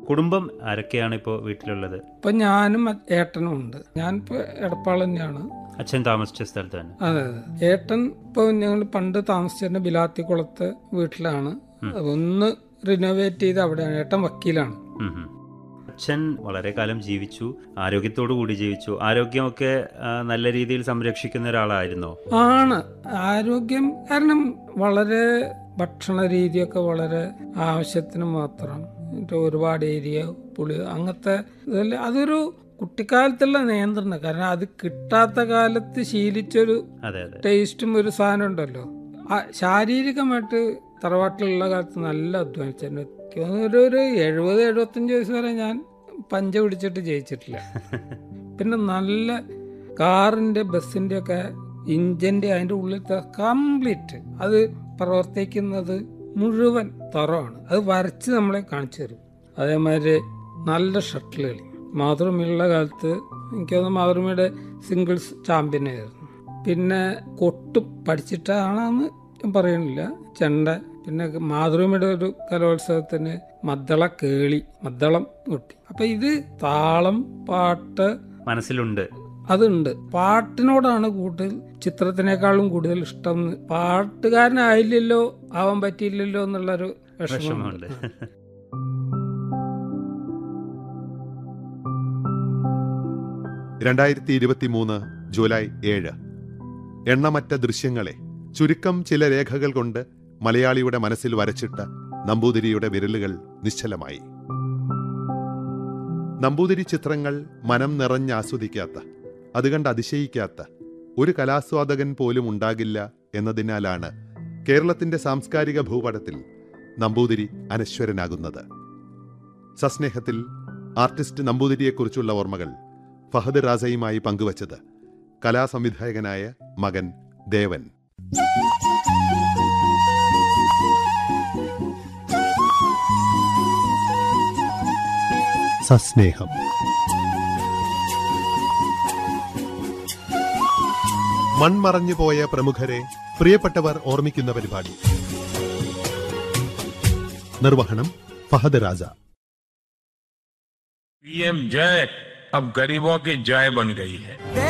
കുടുംബം ആരൊക്കെയാണ് ഇപ്പോൾ വീട്ടിലുള്ളത് ഇപ്പൊ ഞാനും മ- ഏട്ടനും ഉണ്ട് ഞാനിപ്പോ എടപ്പാൾ തന്നെയാണ് അച്ഛൻ താമസിച്ച സ്ഥലത്ത് തന്നെ അതെ അതെ ഏട്ടൻ ഇപ്പൊ ഞങ്ങൾ പണ്ട് താമസിച്ചിരുന്ന ബിലാത്തിക്കുളത്ത് വീട്ടിലാണ് ഒന്ന് റിനോവേറ്റ് ചെയ്ത് അവിടെയാണ് ഏട്ടൻ വക്കീലാണ് ഉം ഉം. അച്ഛൻ വളരെ കാലം ജീവിച്ചു ആരോഗ്യത്തോടു കൂടി ജീവിച്ചു ആരോഗ്യമൊക്കെ ആ, നല്ല രീതിയിൽ സംരക്ഷിക്കുന്ന ഒരാളായിരുന്നോ ആണ് ആരോഗ്യം കാരണം വളരെ ഭക്ഷണ രീതിയൊക്കെ വളരെ ആവശ്യത്തിന് മാത്രം എന്നിട്ട് ഒരുപാട് ഏരിയ പുളി അങ്ങനത്തെ ഇതല്ല അതൊരു കുട്ടിക്കാലത്തുള്ള നിയന്ത്രണം കാരണം അത് കിട്ടാത്ത കാലത്ത് ശീലിച്ചൊരു അതെ അതെ ടേസ്റ്റും ഒരു സാധനം ഉണ്ടല്ലോ ആ ശാരീരികമായിട്ട് തറവാട്ടിലുള്ള കാലത്ത് നല്ല അധ്വാനിച്ചിട്ടുണ്ട് എനിക്ക് തോന്നുന്നു ഒരു ഒരു എഴുപത് എഴുപത്തഞ്ച് വയസ്സ് വരെ ഞാൻ പഞ്ച പിടിച്ചിട്ട് ജയിച്ചിട്ടില്ല പിന്നെ നല്ല കാറിന്റെ ബസ്സിന്റെ ഒക്കെ ഇഞ്ചിന്റെ അതിന്റെ ഉള്ളിലത്തെ കംപ്ലീറ്റ് അത് പ്രവർത്തിക്കുന്നത് മുഴുവൻ തറവാണ് അത് വരച്ച് നമ്മളെ കാണിച്ചു തരും അതേമാതിരി നല്ല ഷട്ടിൽ കളി മാതൃഭൂമിയുള്ള കാലത്ത് എനിക്ക് തോന്നുന്നു മാതൃഭൂമിയുടെ സിംഗിൾസ് ചാമ്പ്യനായിരുന്നു പിന്നെ കൊട്ടും പഠിച്ചിട്ടാണെന്ന് ഞാൻ പറയണില്ല ചെണ്ട പിന്നെ മാതൃഭൂമിയുടെ ഒരു കലോത്സവത്തിന് മദ്ദള കേളി മദ്ദളം കൊട്ടി അപ്പൊ ഇത് താളം പാട്ട് മനസ്സിലുണ്ട് അതുണ്ട് പാട്ടിനോടാണ് കൂടുതൽ ചിത്രത്തിനേക്കാളും കൂടുതൽ ഇഷ്ടം എന്ന് പാട്ടുകാരനായില്ലല്ലോ ആവാൻ പറ്റിയില്ലല്ലോ എന്നുള്ളൊരു വിഷമമുണ്ട് വിഷമമുണ്ട് രണ്ടായിരത്തി ഇരുപത്തി മൂന്ന് ജൂലൈ ഏഴ് എണ്ണമറ്റ ദൃശ്യങ്ങളെ ചുരുക്കം ചില രേഖകൾ കൊണ്ട് മലയാളിയുടെ മനസ്സിൽ വരച്ചിട്ട നമ്പൂതിരിയുടെ വിരലുകൾ നിശ്ചലമായി നമ്പൂതിരി ചിത്രങ്ങൾ മനം നിറഞ്ഞാസ്വദിക്കാത്ത അത് കണ്ട് അതിശയിക്കാത്ത ഒരു കലാസ്വാദകൻ പോലും ഉണ്ടാകില്ല എന്നതിനാലാണ് കേരളത്തിന്റെ സാംസ്കാരിക ഭൂപടത്തിൽ നമ്പൂതിരി അനശ്വരനാകുന്നത് സസ്നേഹത്തിൽ ആർട്ടിസ്റ്റ് നമ്പൂതിരിയെക്കുറിച്ചുള്ള ഓർമ്മകൾ ഫഹദ് റാസയുമായി പങ്കുവച്ചത് കലാസംവിധായകനായ മകൻ ദേവൻ സസ്നേഹം മൺമറഞ്ഞു പോയ പ്രമുഖരെ പ്രിയപ്പെട്ടവർ ഓർമ്മിക്കുന്ന പരിപാടി നിർവഹണം ഫഹദ് രാജ पीएम जय अब गरीबों की जय बन गई है